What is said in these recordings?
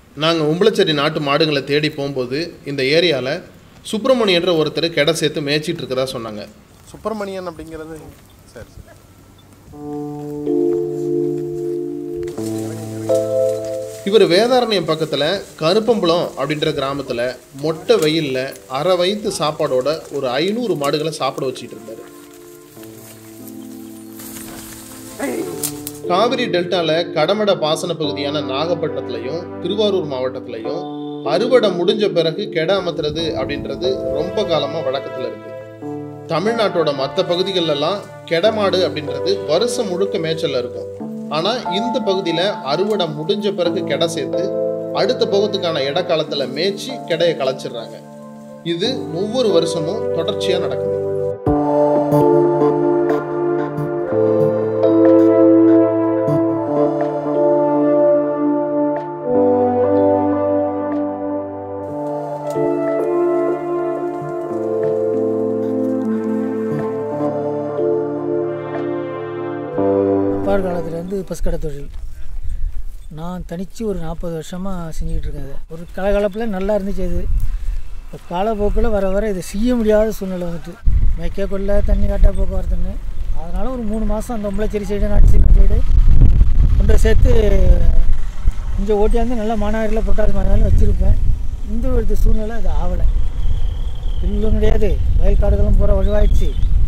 நாங்கள் உம்பளச்சேரி நாட்டு மாடுங்களை தேடி போகும்போது இந்த ஏரியாவில் சுப்பிரமணியன்ற ஒருத்தர் கெடை சேர்த்து மேய்ச்சிட்டு இருக்கிறதா சொன்னாங்க சுப்பிரமணியன் அப்படிங்கிறது சரி சரி இவர் வேதாரண்யம் பக்கத்தில் கருப்பம்பலம் அப்படின்ற கிராமத்தில் மொட்டை வெயிலில் அரை வயிற்று சாப்பாடோட ஒரு ஐநூறு மாடுகளை சாப்பிட வச்சிட்டு இருந்தார் காவிரி டெல்டாவில் கடமட பாசன பகுதியான நாகப்பட்டினத்துலையும் திருவாரூர் மாவட்டத்திலையும் அறுவடை முடிஞ்ச பிறகு கெடை அமர்த்துறது அப்படின்றது ரொம்ப காலமாக வழக்கத்தில் இருக்கு தமிழ்நாட்டோட மற்ற பகுதிகளெல்லாம் கெடை மாடு அப்படின்றது வருஷம் முழுக்க மேய்ச்சல்ல இருக்கும் ஆனா இந்த பகுதியில அறுவடை முடிஞ்ச பிறகு கெடை சேர்த்து அடுத்த போகத்துக்கான இடக்காலத்துல மேய்ச்சி கெடையை களைச்சிடுறாங்க இது ஒவ்வொரு வருஷமும் தொடர்ச்சியா நடக்குது அப்பார் காலத்துலேருந்து பஸ் கடை தொழில் நான் தனித்து ஒரு நாற்பது வருஷமாக செஞ்சுக்கிட்டு இருக்கேன் இதை ஒரு கலகலப்பில் நல்லா இருந்துச்சு இது இப்போ காலப்போக்கில் வர வர இதை செய்ய முடியாத சூழ்நிலை வந்துட்டு மேய்க்க கொள்ள தண்ணி காட்டா போக்குவரத்துன்னு அதனால் ஒரு மூணு மாதம் அந்த உம்பளச்சேரி சைடு நாட்டு சைடு சைடு கொண்டு போய் சேர்த்து இங்கே ஓட்டியாந்து நல்லா மானாவாரியில் பொட்டாது மானாவாரில் வச்சுருப்பேன் இந்த ஒரு சூழ்நிலை அது ஆகலை புல்லும் கிடையாது வயல் காடுகளும் பூரா ஒழிவாயிடுச்சு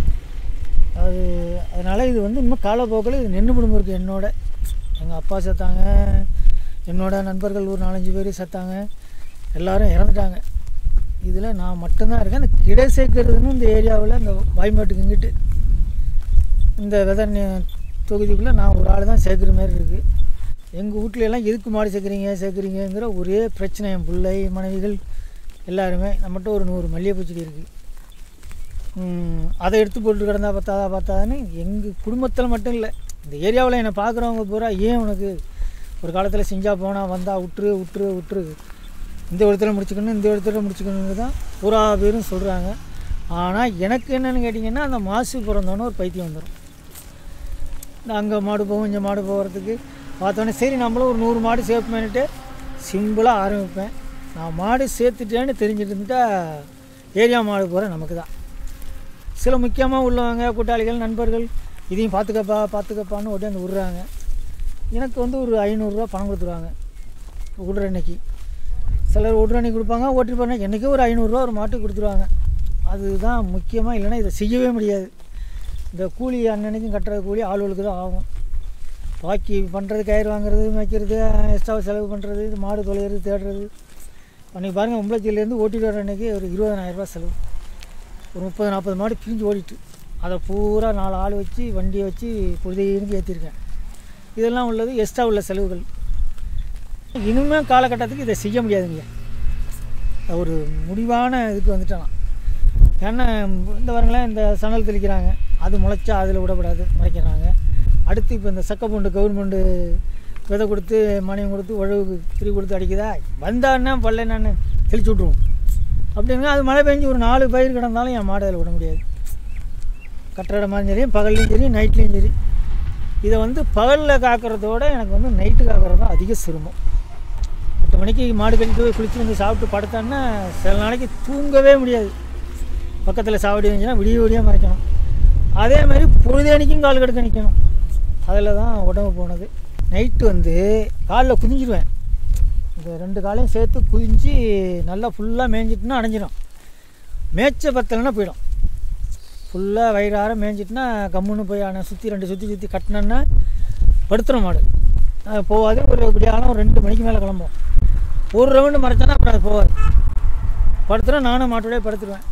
அது அதனால் இது வந்து இன்னும் காலப்போக்கில் இது நின்று குடும்பம் இருக்குது என்னோட எங்கள் அப்பா செத்தாங்க என்னோட நண்பர்கள் ஒரு நாலஞ்சு பேர் செத்தாங்க எல்லாரும் இறந்துட்டாங்க இதில் நான் மட்டும்தான் இருக்கேன் இந்த கிடை சேர்க்கறதுன்னு இந்த ஏரியாவில் இந்த வாய்மாட்டுக்கு இங்கிட்டு இந்த வெதர் தொகுதிக்குள்ளே நான் ஒரு ஆள் தான் சேர்க்குற மாதிரி இருக்குது எங்கள் வீட்ல எல்லாம் எதுக்கு மாடு சேர்க்குறீங்க சேர்க்குறீங்கங்கிற ஒரே பிரச்சனை என் பிள்ளை மனைவிகள் எல்லாருமே நம்மகிட்ட ஒரு நூறு மல்லிகைப்பூ செடி இருக்குது ம், அதை எடுத்து போட்டு கிடந்தா பார்த்தாதா பார்த்தாதான்னு எங்கள் குடும்பத்தில் மட்டும் இல்லை இந்த ஏரியாவில் என்னை பார்க்குறவங்க பூரா ஏன் உனக்கு ஒரு காலத்தில் செஞ்சா போனால் வந்தால் விட்டுரு விட்டுரு விட்டுரு இந்த இடத்துல முடிச்சுக்கணும் இந்த இடத்துல முடிச்சுக்கணுன்னு தான் பூரா பேரும் சொல்கிறாங்க ஆனால் எனக்கு என்னென்னு கேட்டிங்கன்னா அந்த மாசு பிறந்தோன்னே ஒரு பைத்தியம் வந்துடும் இந்த அங்கே மாடு போகும் இங்கே மாடு போகிறதுக்கு பார்த்தோன்னே சரி நம்மளும் ஒரு நூறு மாடு சேர்ப்பேன்னுட்டு சிம்பிளாக ஆரம்பிப்பேன் நான் மாடு சேர்த்துட்டேன்னு தெரிஞ்சுட்டு இருந்துட்டா ஏரியா மாடு போகிற நமக்கு தான் சில முக்கியமாக உள்ளவங்க கூட்டாளிகள் நண்பர்கள் இதையும் பார்த்துக்கப்பா பார்த்துக்கப்பான்னு உடனே வந்து விட்றாங்க எனக்கு வந்து ஒரு ஐநூறுரூவா பணம் கொடுத்துருவாங்க விடுற அன்னைக்கு சிலர் விடுற அன்னைக்கு கொடுப்பாங்க ஓட்டி போன என்றைக்கே ஒரு ஐநூறுரூவா ஒரு மாட்டுக்கு கொடுத்துருவாங்க அதுதான் முக்கியமாக இல்லைன்னா இதை செய்யவே முடியாது இந்த கூலி அன்னன்னைக்கும் கட்டுற கூலி ஆளுகளுக்கு தான் ஆகும் பாக்கி பண்ணுறது கயிறு வாங்குறது மேய்க்கிறது எக்ஸ்ட்ரா செலவு பண்ணுறது இது மாடு தொலைகிறது தேடுறது அன்றைக்கி பாருங்கள் உம்பளச்சிலேருந்து ஓட்டிட்டு வர அன்றைக்கி ஒரு இருபதனாயிரரூபா செலவு ஒரு முப்பது நாற்பது மாடு பிரிஞ்சு ஓடிட்டு அதை பூரா நாலு ஆள் வச்சு வண்டியை வச்சு பொழுதையிருந்து ஏற்றிருக்கேன் இதெல்லாம் உள்ளது எக்ஸ்ட்ரா உள்ள செலவுகள் இனிமேல் காலகட்டத்துக்கு இதை செய்ய முடியாதுங்க ஒரு முடிவான இதுக்கு வந்துட்டேன் நான். ஏன்னா இந்த வரங்களேன் இந்த சணல் தெளிக்கிறாங்க அது முளைச்சா அதில் விடக்கூடாது முளைக்கிறாங்க அடுத்து இப்போ இந்த சக்கப்பூண்டு கவர்மெண்ட்டு விதை கொடுத்து மணியம் கொடுத்து உழவுக்கு ஃப்ரீ கொடுத்து அடிக்குதா வந்தான்னா பல்லைன்னு தெளிச்சு விட்ருவோம் அப்படிங்க அது மழை பெஞ்சு ஒரு நாலு பயிர் கிடந்தாலும் என் மாடு அதில் விட முடியாது கட்டுற மாதிரி சரி பகல்லையும் சரி நைட்லேயும் சரி இதை வந்து பகலில் காக்கிறதோட எனக்கு வந்து நைட்டு காக்கிறது தான் அதிக சிரமம் எட்டு மணிக்கு மாடு கட்டிட்டு போய் குளிச்சு வந்து சாப்பிட்டு படுத்தோன்னா சில நாளைக்கு தூங்கவே முடியாது பக்கத்தில் சாவடி இருந்துச்சுன்னா விடிய விடிய மறைக்கணும் அதே மாதிரி பொழுதேனிக்கும் கால் கடுக்க நிற்கணும் அதில் தான் உடம்பு போனது நைட்டு வந்து காலில் குதிஞ்சிருவேன் இந்த ரெண்டு காலையும் சேர்த்து குதிஞ்சு நல்லா ஃபுல்லாக மேய்ஞ்சிட்டுனா அடைஞ்சிடும் மேய்ச்ச பத்தலைன்னா போயிடும் ஃபுல்லாக வயிறார மேய்ஞ்சிட்டுனா கம்முன்னு போய் ஆனால் சுற்றி ரெண்டு சுற்றி சுற்றி கட்டினோன்னா படுத்துரும் மாடு அது போகாது ஒரு இப்படியான ஒரு ரெண்டு மணிக்கு மேலே கிளம்பும் ஒரு ரவுண்டு மறைச்சோன்னா அப்புறம் அது போகாது படுத்துரும் நானும் மாட்டோடய படுத்துருவேன்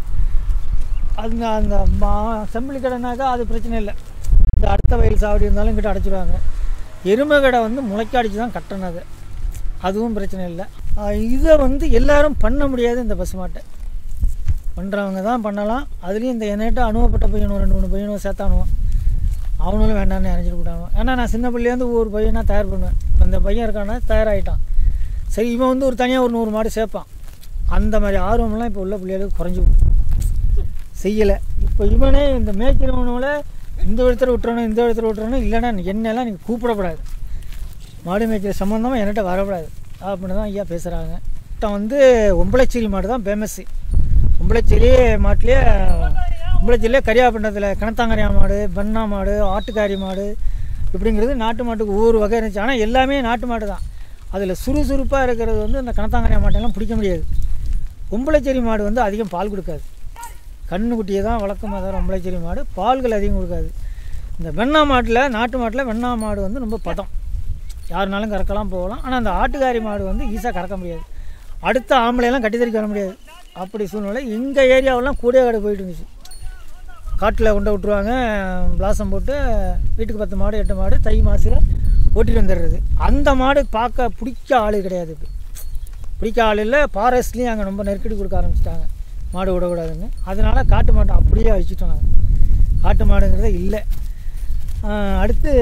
அந்த அந்த மா செம்பிளி கடைனாக்கா அது பிரச்சனை இல்லை இந்த அடுத்த வயல் சாவடி இருந்தாலும் இங்கிட்ட அடைச்சிடுவாங்க எருமை கடை வந்து முளைக்க அடிச்சு தான் கட்டணும் அது அதுவும் பிரச்சனை இல்லை ஆஹ் இதை வந்து எல்லாரும் பண்ண முடியாது இந்த பசுமாட்டை பண்ணுறவங்க தான் பண்ணலாம் அதுலேயும் இந்த என்னட்ட அனுபவப்பட்ட பையனும் ரெண்டு மூணு பையனும் சேர்த்தானுவான் அவனும் வேண்டாம்னு இறஞ்சிட்டு விட்டானுவான் ஏன்னா நான் சின்ன பிள்ளைலேருந்து ஒரு பையனாக தயார் பண்ணுவேன் இப்போ இந்த பையன் இருக்கானா தயாராகிட்டான் சரி இவன் வந்து ஒரு தனியாக ஒரு நூறு மாடு சேர்ப்பான் அந்த மாதிரி ஆர்வம்லாம் இப்போ உள்ள பிள்ளைகளுக்கு குறைஞ்சி போகுது செய்யலை இப்போ இவனே இந்த மேய்க்கிறவனோட இந்த இடத்துல விட்டுறணும் இந்த இடத்துல விட்டுறணும் இல்லைன்னா என்னெல்லாம் நீங்கள் கூப்பிடக்கூடாது மாடு மேய்க்கிற சம்மந்தமாக என்கிட்ட வரக்கூடாது அப்படின்னு தான் ஐயா பேசுகிறாங்க இப்போ வந்து ஒம்பளச்சேரி மாடு தான் ஃபேமஸ்ஸு ஒம்பளச்சேரி மாட்டிலே ஒம்பளச்சேரியிலே கரியாப்பண்டத்தில் கிணத்தாங்கரையா மாடு பெண்ணா மாடு ஆட்டுக்காரி மாடு இப்படிங்கிறது நாட்டு மாட்டுக்கு ஒவ்வொரு வகை இருந்துச்சு ஆனால் எல்லாமே நாட்டு மாடு தான் அதில் சுறுசுறுப்பாக இருக்கிறது வந்து அந்த கிணத்தாங்கரையா மாட்டெல்லாம் பிடிக்க முடியாது ஒம்பளச்சேரி மாடு வந்து அதிகம் பால் கொடுக்காது கண்ணுக்குட்டியை தான் வளர்க்குமே தவிர ஒம்பளச்சேரி மாடு பால்கள் அதிகம் கொடுக்காது இந்த வெண்ணா மாட்டில் நாட்டு மாட்டில் வெண்ணா மாடு வந்து ரொம்ப பதம் யாருனாலும் கறக்கலாம் போகலாம் ஆனால் அந்த ஆட்டுக்காரி மாடு வந்து ஈஸியாக கறக்க முடியாது அடுத்த ஆம்பளையெல்லாம் கட்டி தறிக்க வர முடியாது அப்படி சூழ்நிலை எங்கள் ஏரியாவெல்லாம் கூடிய காடு போயிட்டு இருந்துச்சு காட்டில் கொண்டு விட்ருவாங்க பிளாசம் போட்டு வீட்டுக்கு பத்து மாடு எட்டு மாடு தை மாசில் ஓட்டிட்டு வந்துடுறது அந்த மாடு பார்க்க பிடிக்க ஆள் கிடையாது இப்போ பிடிக்க ஆள் இல்லை ஃபாரஸ்ட்லேயும் அங்கே ரொம்ப நெருக்கடி கொடுக்க ஆரம்பிச்சிட்டாங்க மாடு விடக்கூடாதுன்னு அதனால் காட்டு மாட்டை அப்படியே அழிச்சிட்டோம் நாங்கள் காட்டு மாடுங்கிறதே இல்லை ஆஹ் அடுத்து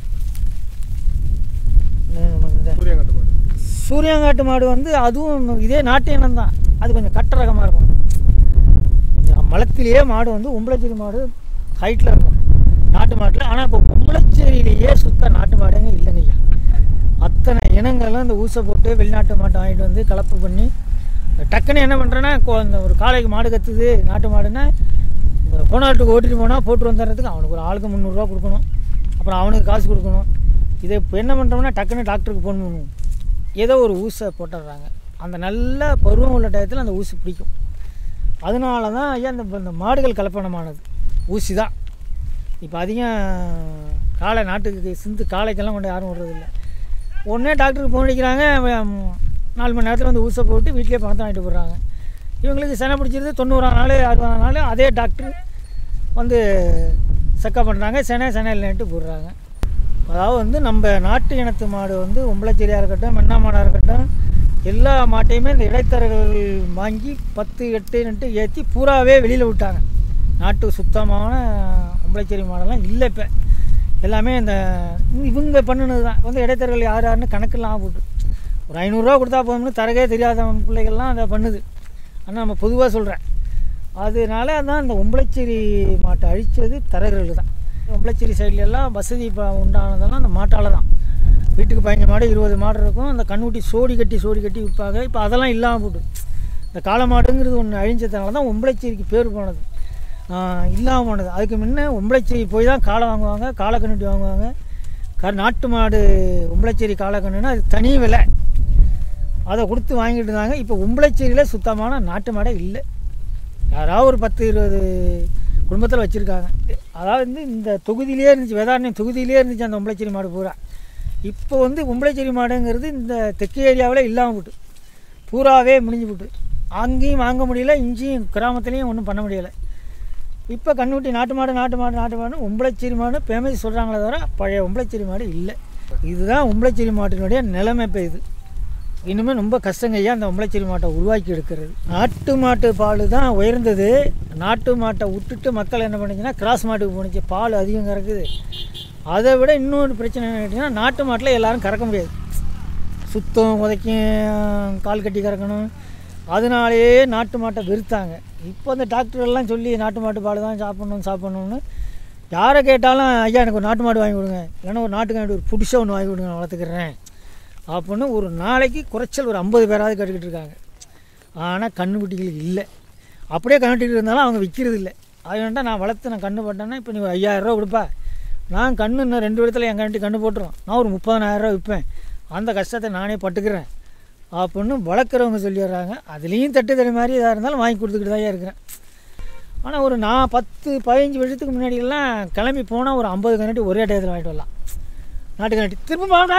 உம், இந்த சூரியங்காட்டு மாடு சூரியங்காட்டு மாடு வந்து அதுவும் இதே நாட்டு இனம் தான் அது கொஞ்சம் கட்ட ரகமாக இருக்கும் இந்த மலத்திலேயே மாடு வந்து உம்பளச்சேரி மாடு ஹைட்டில் இருக்கும் நாட்டு மாட்டில் ஆனால் இப்போ உம்பளச்சேரியிலேயே சுத்த நாட்டு மாடுங்க இல்லைங்கய்யா அத்தனை இனங்களும் இந்த ஊசை போட்டு வெளிநாட்டு மாட்டை வாங்கிட்டு வந்து கலப்பு பண்ணி டக்குன்னு என்ன பண்ணுறேன்னா இந்த ஒரு காளைக்கு மாடு கத்துது நாட்டு மாடுன்னா இந்த கோனாட்டுக்கு ஓட்டிட்டு போனால் போட்டு வந்துடுறதுக்கு அவனுக்கு ஒரு ஆளுக்கு முந்நூறுரூவா கொடுக்கணும் அப்புறம் அவனுக்கு காசு கொடுக்கணும் இதை இப்போ என்ன பண்ணுறோம்னா டக்குன்னு டாக்டருக்கு ஃபோன் பண்ணுவோம் ஏதோ ஒரு ஊசை போட்டுடுறாங்க அந்த நல்ல பருவம் உள்ள டயத்தில் அந்த ஊசி பிடிக்கும் அதனால தான் ஐயா இந்த இந்த மாடுகள் கலப்பணமானது ஊசி தான் இப்போ அதிகம் காளை நாட்டுக்கு சிந்து காளைக்கெல்லாம் கொண்டு யாரும் விடுறதில்ல உடனே டாக்டருக்கு ஃபோன் அடிக்கிறாங்க அவன் நாலு மணி நேரத்தில் வந்து ஊசை போட்டு வீட்டிலே பணத்தை வாங்கிட்டு போடுறாங்க இவங்களுக்கு செனை பிடிச்சிருது தொண்ணூறாம் நாள் அறுபதாம் நாள் அதே டாக்டர் வந்து செக்கப் பண்ணுறாங்க செனை செனை இல்லைன்ட்டு போடுறாங்க அதாவது வந்து நம்ம நாட்டு இனத்து மாடு வந்து ஒம்பளச்சேரியாக இருக்கட்டும் மென்னா மாடாக இருக்கட்டும் எல்லா மாட்டையுமே இந்த இடைத்தரகர்கள் வாங்கி பத்து எட்டுன்ட்டு ஏற்றி பூராவே வெளியில் விட்டாங்க நாட்டு சுத்தமான ஒம்பளச்சேரி மாடெல்லாம் இல்லை இப்போ எல்லாமே இந்த இவங்க பண்ணினது தான் வந்து இடைத்தரகர்கள் யார் யாருன்னு கணக்கெல்லாம் போட்டு ஒரு ஐநூறுரூவா கொடுத்தா போதும்னு தரகே தெரியாத பிள்ளைகள்லாம் அதை பண்ணுது ஆனால் நம்ம பொதுவாக சொல்கிறேன் அதனால தான் இந்த ஒம்பளச்சேரி மாட்டை அழித்தது தரகர்கள் தான் ஒம்பளச்சேரி சைடுல எல்லாம் வசதி இப்போ உண்டானதெல்லாம் அந்த மாட்டால் தான் வீட்டுக்கு பதினஞ்சு மாடு இருபது மாடு இருக்கும் அந்த கண்ணுக்குட்டி சோடி கட்டி சோடி கட்டி விற்பாங்க இப்போ அதெல்லாம் இல்லாமல் போட்டு இந்த காளை மாடுங்கிறது ஒன்று அழிஞ்சதுனால தான் ஒம்பளச்சேரிக்கு பேர் போனது இல்லாமல் போனது அதுக்கு முன்ன ஒம்பளச்சேரி போய் தான் காளை வாங்குவாங்க காளை கண்ணுட்டி வாங்குவாங்க க நாட்டு மாடு ஒம்பளச்சேரி காளை கண்ணுன்னா அது தனி விலை அதை கொடுத்து வாங்கிட்டு இருந்தாங்க இப்போ உம்பளச்சேரியில் சுத்தமான நாட்டு மாடே இல்லை யாராவது ஒரு பத்து இருபது குடும்பத்தில் வச்சுருக்காங்க அதாவது வந்து இந்த தொகுதியிலே இருந்துச்சு வேதாரண்யம் தொகுதியிலே இருந்துச்சு அந்த உம்பளச்சேரி மாடு பூரா இப்போ வந்து உம்பளச்சேரி மாடுங்கிறது இந்த தெற்கு ஏரியாவில் இல்லாமல் போட்டு பூராவே முடிஞ்சு போட்டு அங்கேயும் வாங்க முடியல இங்கேயும் கிராமத்துலேயும் ஒன்றும் பண்ண முடியலை இப்போ கண்ணுட்டி நாட்டு மாடு நாட்டு மாடு நாட்டு மாடு உம்பளச்சேரி மாடு ஃபேமஸ் சொல்கிறாங்களே தவிர பழைய உம்பளச்சேரி மாடு இல்லை இதுதான் உம்பளச்சேரி மாட்டினுடைய நிலைமை இப்போ இது இனிமேல் ரொம்ப கஷ்டங்கய்யா அந்த உம்பளச்சேரி மாட்டை உருவாக்கி எடுக்கிறது நாட்டு மாட்டு பால் தான் உயர்ந்தது நாட்டு மாட்டை விட்டுட்டு மக்கள் என்ன பண்ணுச்சுன்னா கிராஸ் மாட்டுக்கு போணுச்சு பால் அதிகம் கறக்குது அதை விட இன்னொரு பிரச்சனை என்ன கேட்டிங்கன்னா நாட்டு மாட்டில் எல்லாரும் கறக்க முடியாது சுத்தம் உதைக்கும் கால் கட்டி கறக்கணும் அதனாலேயே நாட்டு மாட்டை வெறுத்தாங்க இப்போ அந்த டாக்டர் எல்லாம் சொல்லி நாட்டு மாட்டு பால் தான் சாப்பிட்ணும் சாப்பிட்ணுன்னு யாரை கேட்டாலும் ஐயா எனக்கு ஒரு நாட்டு மாடு வாங்கி கொடுங்க இல்லைன்னா ஒரு நாட்டுக்காண்டி ஒரு புடிசை ஒன்று வாங்கி கொடுங்க நான் வளர்த்துக்கிறேன் அப்படின்னு ஒரு நாளைக்கு குறைச்சல் ஒரு ஐம்பது பேராவது கேட்டுக்கிட்டு இருக்காங்க ஆனால் கண்ணுக்குட்டிகள் இல்லை அப்படியே கண்ணுட்டிகள் இருந்தாலும் அவங்க விற்கிறது இல்லை அது நான் வளர்த்து நான் கண்ணு போட்டேன்னா இப்போ நீ ஒரு ஐயாயிரரூவா கொடுப்பா நான் கண்ணு இன்னும் ரெண்டு விடத்தில் என் கண்ணுட்டி கண்ணு போட்டுரும் நான் ஒரு முப்பதனாயிரரூவா விற்பேன் அந்த கஷ்டத்தை நானே பட்டுக்கிறேன் அப்படின்னு வளர்க்குறவங்க சொல்லிடுறாங்க அதுலேயும் தட்டு தடை மாதிரி எதாக இருந்தாலும் வாங்கி கொடுத்துக்கிட்டு தான் இருக்கிறேன் ஆனால் ஒரு நான் பத்து பதினஞ்சு வருஷத்துக்கு முன்னாடியெல்லாம் கிளம்பி போனால் ஒரு ஐம்பது கண்ணாட்டி ஒரே டயத்தில் வாங்கிட்டு வரலாம் நாட்டு கண்ணாட்டி திரும்ப வாங்கடா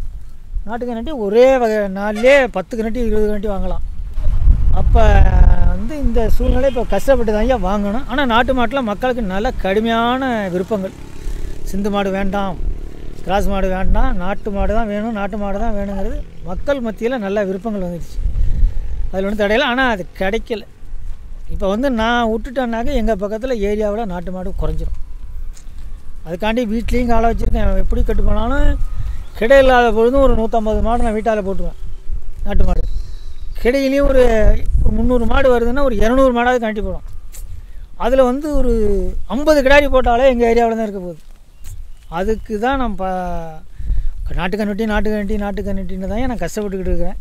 நாட்டு கண்ணாட்டி ஒரே வகை நாள்லேயே பத்து கண்ணாட்டி இருபது கண்ணாட்டி வாங்கலாம் அப்போ வந்து இந்த சூழ்நிலை இப்போ கஷ்டப்பட்டு தான் ஐயா வாங்கணும் ஆனால் நாட்டு மாட்டில் மக்களுக்கு நல்ல கடுமையான விருப்பங்கள் சிந்து மாடு வேண்டாம் கிராஸ் மாடு வேண்டாம் நாட்டு மாடு தான் வேணும் நாட்டு மாடு தான் வேணுங்கிறது மக்கள் மத்தியில் நல்ல விருப்பங்கள் வந்துடுச்சு அதில் ஒன்றும் தடையில ஆனால் அது கிடைக்கல இப்போ வந்து நான் விட்டுட்டேன்னாக்க எங்கள் பக்கத்தில் ஏரியாவில் நாட்டு மாடு குறைஞ்சிரும் அதுக்காண்டி வீட்லேயும் காலை வச்சுருக்கேன் எப்படி கட்டு போனாலும் கிடை இல்லாத பொழுதும் ஒரு நூற்றம்பது மாடு நான் வீட்டால் போட்டுருவேன் நாட்டு மாடு கிடையிலையும் ஒரு ஒரு முந்நூறு மாடு வருதுன்னா ஒரு இரநூறு மாடாவது காண்டி போடும் அதில் வந்து ஒரு ஐம்பது கிடாரி போட்டாலே எங்கள் ஏரியாவில் தான் இருக்க போகுது அதுக்கு தான் நான் ப நாட்டு கண்ணுட்டி நாட்டு கண்ணுட்டி நாட்டு கண்ணுட்டின்னு தான் நான் கஷ்டப்பட்டுக்கிட்டு இருக்கிறேன்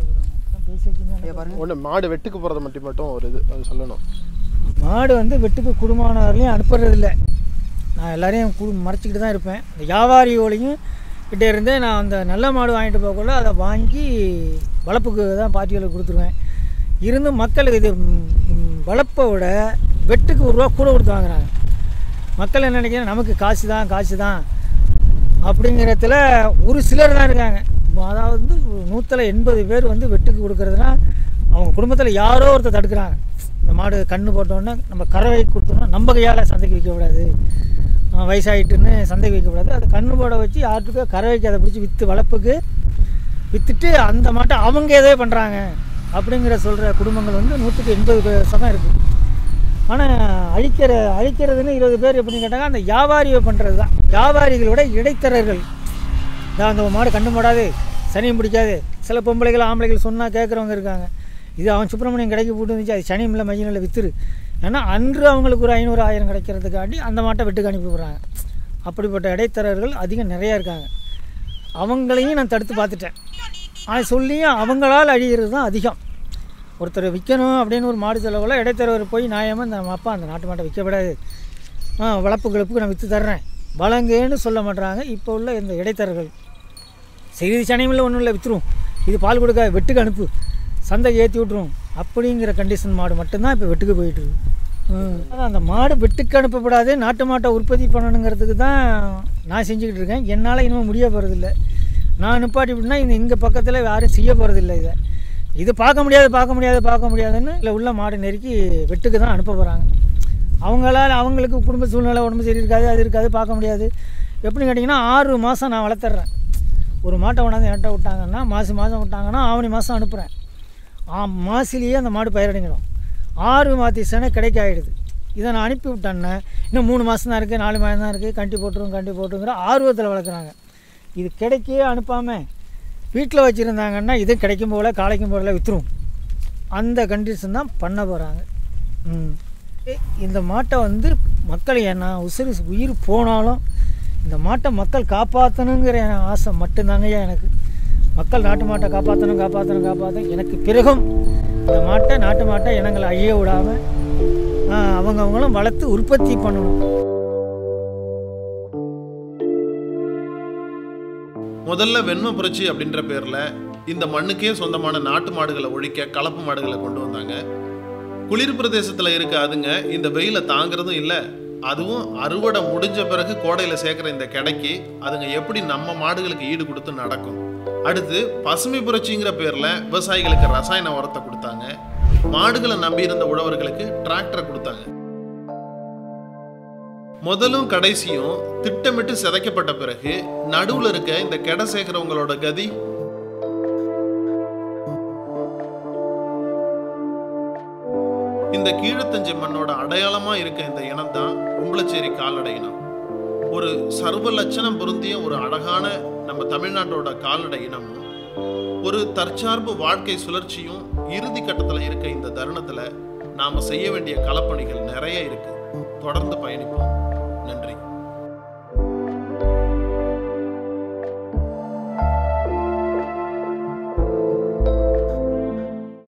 பேசி வச்சுருந்தேன் ஒன்று மாடு வெட்டுக்கு போகிறத மட்டும் மட்டும் ஒரு இது அது சொல்லணும் மாடு வந்து வெட்டுக்கு குடும்பமான வரலையும் அனுப்புறதில்ல நான் எல்லாரையும் குடு மறைச்சிக்கிட்டு தான் இருப்பேன் இந்த வியாபாரியோடையும் கிட்டே இருந்தே நான் அந்த நல்ல மாடு வாங்கிட்டு போகக்குள்ள அதை வாங்கி வளர்ப்புக்கு தான் பாட்டிகளுக்கு கொடுத்துருவேன் இருந்தும் மக்களுக்கு இது ம், ம், வளர்ப்பை விட வெட்டுக்கு ஒரு ரூபா கூட கொடுத்து வாங்குறாங்க மக்கள் என்ன நினைக்கிறாங்க நமக்கு காசு தான் காசு தான் அப்படிங்கிறதுல ஒரு சிலர் தான் இருக்காங்க அதாவது நூற்றில் எண்பது பேர் வந்து வெட்டுக்கு கொடுக்கறதுனா அவங்க குடும்பத்தில் யாரோ ஒருத்தர் தடுக்கிறாங்க இந்த மாடு கண்ணு போட்டோன்னே நம்ம கறவை கொடுத்தோம்னா நம்ம கையால் சந்தைக்கு விற்கக்கூடாது ஆஹ் வயசாயிட்டுன்னு சந்தைக்கு வைக்கக்கூடாது அது கண்ணு போட வச்சு யாருக்கோ கறவைக்கு அதை பிடிச்சி விற்று வளர்ப்புக்கு விற்றுட்டு அந்த மாட்டை அவங்க எதோ பண்ணுறாங்க அப்படிங்கிற சொல்கிற குடும்பங்கள் வந்து நூற்றுக்கு எண்பது சதம் இருக்குது ஆனால் அழிக்கிற அழிக்கிறதுன்னு இருபது பேர் எப்படின்னு கேட்டாங்க அந்த வியாபாரியை பண்ணுறது தான் வியாபாரிகளோட இடைத்தரகர்கள் இதான் அந்த மாடு கண்டு போடாது சனியும் பிடிக்காது சில பொம்பளைகள் ஆம்பளைகள் சொன்னால் கேட்குறவங்க இருக்காங்க இது அவன் சுப்பிரமணியம் கடைக்கு போட்டு இருந்துச்சு அது சனியும் இல்லை மையம் இல்லை வித்துரு ஏன்னா அன்று அவங்களுக்கு ஒரு ஐநூறு ஆயிரம் கிடைக்கிறதுக்காண்டி அந்த மாட்டை வெட்டுக்கு அனுப்பி விடுறாங்க அப்படிப்பட்ட இடைத்தரகர்கள் அதிகம் நிறையா இருக்காங்க அவங்களையும் நான் தடுத்து பார்த்துட்டேன் ஆனால் சொல்லியும் அவங்களால் அழிகிறது தான் அதிகம் ஒருத்தர் விற்கணும் அப்படின்னு ஒரு மாடு செலவில் இடைத்தரகர் போய் நியாயமாக இந்த அப்பா அந்த நாட்டு மாட்டை விற்கக்கூடாது ஆ வளர்ப்பு கிளப்புக்கு நான் விற்று தர்றேன் வழங்குன்னு சொல்ல மாட்றாங்க இப்போ உள்ள இந்த இடைத்தரகர்கள் சரி இது சனியமில்ல ஒன்றும் இல்லை விற்றுரும் இது பால் கொடுக்க வெட்டுக்கு அனுப்பு சந்தைக்கு ஏற்றி விட்ருவோம் அப்படிங்கிற கண்டிஷன் மாடு மட்டும்தான் இப்போ வெட்டுக்கு போயிட்டு இருக்கு ம். அதான் அந்த மாடு வெட்டுக்கு அனுப்பப்படாது நாட்டு மாட்டை உற்பத்தி பண்ணணுங்கிறதுக்கு தான் நான் செஞ்சுக்கிட்டு இருக்கேன் என்னால் இனிமேல் முடிய போகிறதில்ல நான் நிப்பாட்டி விட்டுனா இந்த இங்கே பக்கத்தில் யாரும் செய்ய போகிறதில்ல இதை இது பார்க்க முடியாது பார்க்க முடியாது பார்க்க முடியாதுன்னு இல்லை உள்ள மாடு நெருக்கி வெட்டுக்கு தான் அனுப்ப போகிறாங்க அவங்களால அவங்களுக்கு குடும்ப சூழ்நிலை உடம்பு சரி இருக்காது அது இருக்காது பார்க்க முடியாது எப்படின்னு கேட்டிங்கன்னா ஆறு மாதம் நான் வளர்த்துட்றேன் ஒரு மாட்டை கொண்டாந்து என்கிட்ட விட்டாங்கன்னா மாசி மாதம் விட்டாங்கன்னா ஆவணி மாதம் அனுப்புகிறேன் ஆ மாசிலேயே அந்த மாடு பயிரடைஞ்சிடும் ஆறு மாற்றி சேனை கிடைக்க ஆகிடுது இதை நான் அனுப்பி விட்டேன்னா இன்னும் மூணு மாதம் தான் இருக்குது நாலு மாதம் தான் இருக்குது கண்டி போட்டுரும் கண்டி போட்டுங்கிற ஆர்வத்தில் வளர்க்குறாங்க இது கிடைக்கவே அனுப்பாமல் வீட்டில் வச்சுருந்தாங்கன்னா இது கிடைக்கும் போல காலைக்கும் போல விற்றுரும் அந்த கண்டிஷன் தான் பண்ண போகிறாங்க ம் இந்த மாட்டை வந்து மக்கள் என்ன உசுறு உயிர் போனாலும் இந்த மாட்டை மக்கள் காப்பாற்றணுங்கிற ஆசை மட்டும்தாங்கய்யா எனக்கு மக்கள் நாட்டு மாட்டை காப்பாற்றணும் காப்பாற்றணும் காப்பாற்றணும் எனக்கு பிறகும் இந்த மாட்டை நாட்டு மாட்டை இனங்களை அழிய விடாமல் அவங்க அவங்களும் வளர்த்து உற்பத்தி பண்ணணும் முதல்ல வெண்மை புரட்சி அப்படின்ற பேர்ல இந்த மண்ணுக்கே சொந்தமான நாட்டு மாடுகளை ஒழிக்க கலப்பு மாடுகளை கொண்டு வந்தாங்க குளிர் பிரதேசத்துல இருக்க அதுங்க இந்த வெயிலை தாங்கிறதும் இல்லை அதுவும் அறுவடை முடிஞ்ச பிறகு கோடையில சேர்க்குற இந்த கிடைக்கு அதுங்க எப்படி நம்ம மாடுகளுக்கு ஈடு கொடுத்து நடக்கும் அடுத்து பசுமை புரட்சிங்கிற பேர்ல விவசாயிகளுக்கு ரசாயன உரத்தை கொடுத்தாங்க மாடுகளை நம்பி இருந்த உழவர்களுக்கு டிராக்டரை கொடுத்தாங்க முதலும் கடைசியும் திட்டமிட்டு சிதைக்கப்பட்ட பிறகு நடுவுல இருக்க இந்த கெடை சேர்க்கிறவங்களோட கதி இந்த கீழத்தஞ்சை மண்ணோட அடையாளமா இருக்க இந்த இனம் தான் கும்பலச்சேரி கால்நடை இனம் ஒரு சர்வ லட்சணம் பொருந்திய ஒரு அழகான நம்ம தமிழ்நாட்டோட கால்நடை இனமும் ஒரு தற்சார்பு வாழ்க்கை சுழற்சியும் இறுதி கட்டத்துல இருக்க இந்த தருணத்துல நாம செய்ய வேண்டிய களப்பணிகள் நிறைய இருக்கு தொடர்ந்து பயணிப்போம் நன்றி